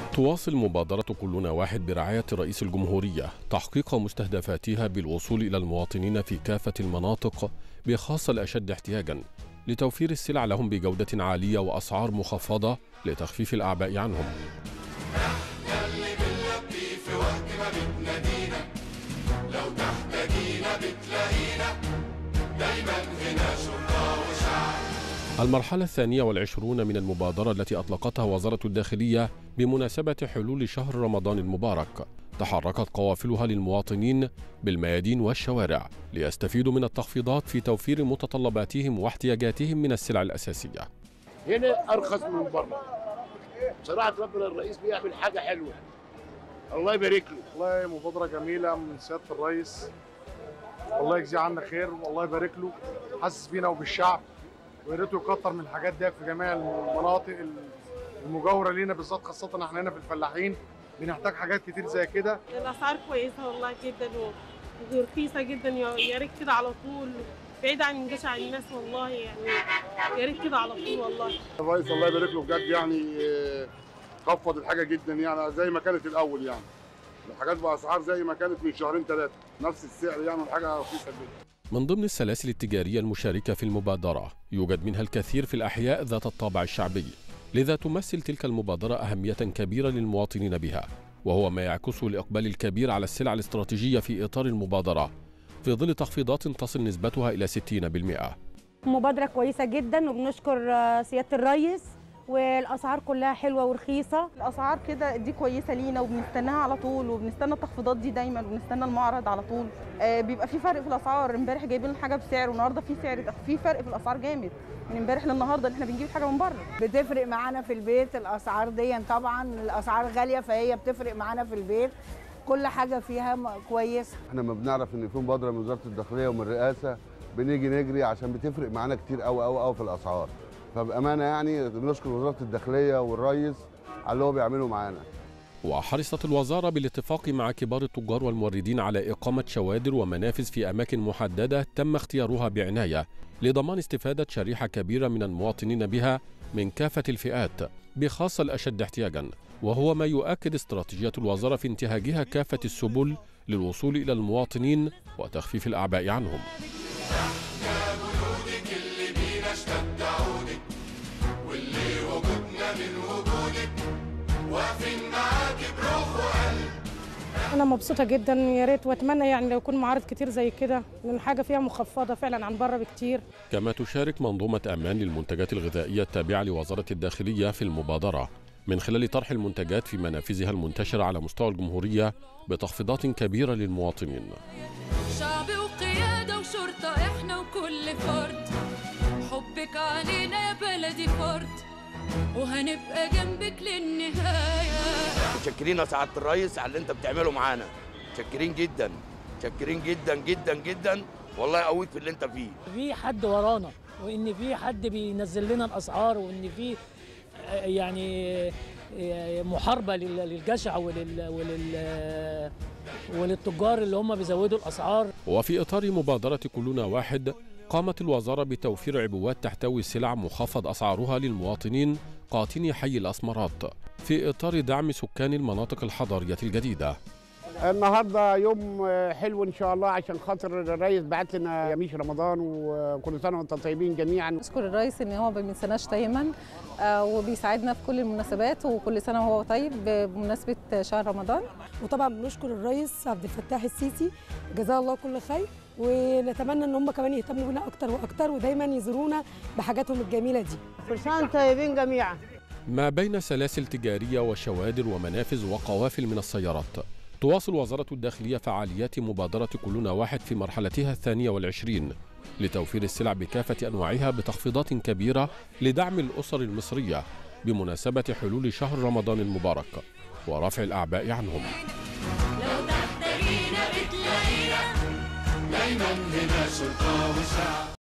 تواصل مبادرة كلنا واحد برعاية رئيس الجمهورية تحقيق مستهدفاتها بالوصول إلى المواطنين في كافة المناطق بخاصة الأشد احتياجا لتوفير السلع لهم بجودة عالية وأسعار مخفضة لتخفيف الأعباء عنهم اللي بنلبي في وقت ما بتنادينا لو تحتاجينا بتلاقينا دايما هنا شرطة وشعب المرحلة الثانية والعشرون من المبادرة التي أطلقتها وزارة الداخلية بمناسبة حلول شهر رمضان المبارك تحركت قوافلها للمواطنين بالميادين والشوارع ليستفيدوا من التخفيضات في توفير متطلباتهم واحتياجاتهم من السلع الأساسية هنا ارخص من بره بصراحه ربنا الرئيس بيعمل حاجه حلوه الله يبارك له والله مبادرة جميلة من سيادة الرئيس والله يجزيه عنا خير والله يبارك له حاسس بينا وبالشعب ويا ريته يكتر من الحاجات دي في جميع المناطق المجاورة لينا بالذات خاصة احنا هنا في الفلاحين بنحتاج حاجات كتير زي كده الاسعار كويسه والله جدا و- ورخيصه جدا يا يا ريت كده على طول بعيد عن جشع الناس والله يعني يا ريت كده على طول والله الرئيس الله يبارك له بجد يعني آه، خفض الحاجه جدا يعني زي ما كانت الاول يعني الحاجات باسعار زي ما كانت من شهرين ثلاثه نفس السعر يعني والحاجه رخيصه جدا من ضمن السلاسل التجارية المشاركة في المبادرة يوجد منها الكثير في الأحياء ذات الطابع الشعبي لذا تمثل تلك المبادرة أهمية كبيرة للمواطنين بها وهو ما يعكسه الإقبال الكبير على السلع الاستراتيجية في إطار المبادرة في ظل تخفيضات تصل نسبتها إلى 60% مبادرة كويسة جدا وبنشكر آه، سيادة الرئيس والأسعار كلها حلوة ورخيصة الاسعار كده دي كويسه لينا وبنستناها على طول وبنستنى التخفيضات دي دايما وبنستنى المعرض على طول آه بيبقى في فرق في الاسعار امبارح جايبين الحاجه بسعر والنهارده في سعر في فرق في الاسعار جامد من امبارح للنهارده ان احنا بنجيب الحاجه من بره بتفرق معانا في البيت الاسعار دي طبعا الاسعار غاليه فهي بتفرق معانا في البيت كل حاجه فيها م- كويسه احنا ما بنعرف ان في مبادره من وزاره الداخليه ومن الرئاسه بنيجي نجري عشان بتفرق معانا كتير قوي قوي قوي في الاسعار فبامانه يعني بنشكر وزاره الداخليه والرئيس على اللي هو بيعمله معانا وحرصت الوزارة بالاتفاق مع كبار التجار والموردين على إقامة شوادر ومنافذ في أماكن محددة تم اختيارها بعناية لضمان استفادة شريحة كبيرة من المواطنين بها من كافة الفئات بخاصة الأشد احتياجا وهو ما يؤكد استراتيجية الوزارة في انتهاجها كافة السبل للوصول إلى المواطنين وتخفيف الأعباء عنهم يا جنودك اللي بينا اشتد عودك واللي وجودنا من وجودك واقفين معاكي بروح وقلب انا مبسوطه جدا يا ريت واتمنى يعني لو يكون معارض كتير زي كده لان حاجه فيها مخفضه فعلا عن بره بكتير كما تشارك منظومة أمان للمنتجات الغذائية التابعة لوزارة الداخلية في المبادرة من خلال طرح المنتجات في منافذها المنتشرة على مستوى الجمهورية بتخفيضات كبيرة للمواطنين شعب وقيادة وشرطة احنا وكل فرد حبك علينا يا بلدي فرد وهنبقى جنبك للنهاية متشكرين يا سعاده الرئيس على اللي انت بتعمله معانا متشكرين جدا متشكرين جدا جدا جدا والله يقويك في اللي انت فيه في حد ورانا وان في حد بينزل لنا الاسعار وان في آه، يعني آه، محاربه لل- للجشع ولل ولل وللتجار اللي هم بيزودوا الاسعار وفي إطار مبادرة كلنا واحد قامت الوزارة بتوفير عبوات تحتوي سلع مخفض أسعارها للمواطنين قاطني حي الأسمرات في إطار دعم سكان المناطق الحضرية الجديدة النهارده يوم حلو ان شاء الله عشان خاطر الرئيس بعت لنا يميش رمضان وكل سنه وانتم طيبين جميعا نشكر الرئيس ان هو ما بينساناش دايما آه وبيساعدنا في كل المناسبات وكل سنه وهو طيب بمناسبه شهر رمضان وطبعا بنشكر الرئيس عبد الفتاح السيسي جزاه الله كل خير ونتمنى ان هم كمان يهتموا بنا اكتر واكتر ودايما يزورونا بحاجاتهم الجميله دي كل سنه وانتم طيبين جميعا ما بين سلاسل تجارية وشوادر ومنافذ وقوافل من السيارات تواصل وزارة الداخلية فعاليات مبادرة كلنا واحد في مرحلتها الثانية والعشرين لتوفير السلع بكافة أنواعها بتخفيضات كبيرة لدعم الأسر المصرية بمناسبة حلول شهر رمضان المبارك ورفع الأعباء عنهم لو تحتاجينا بتلاقينا دايما هنا شرطة وشعب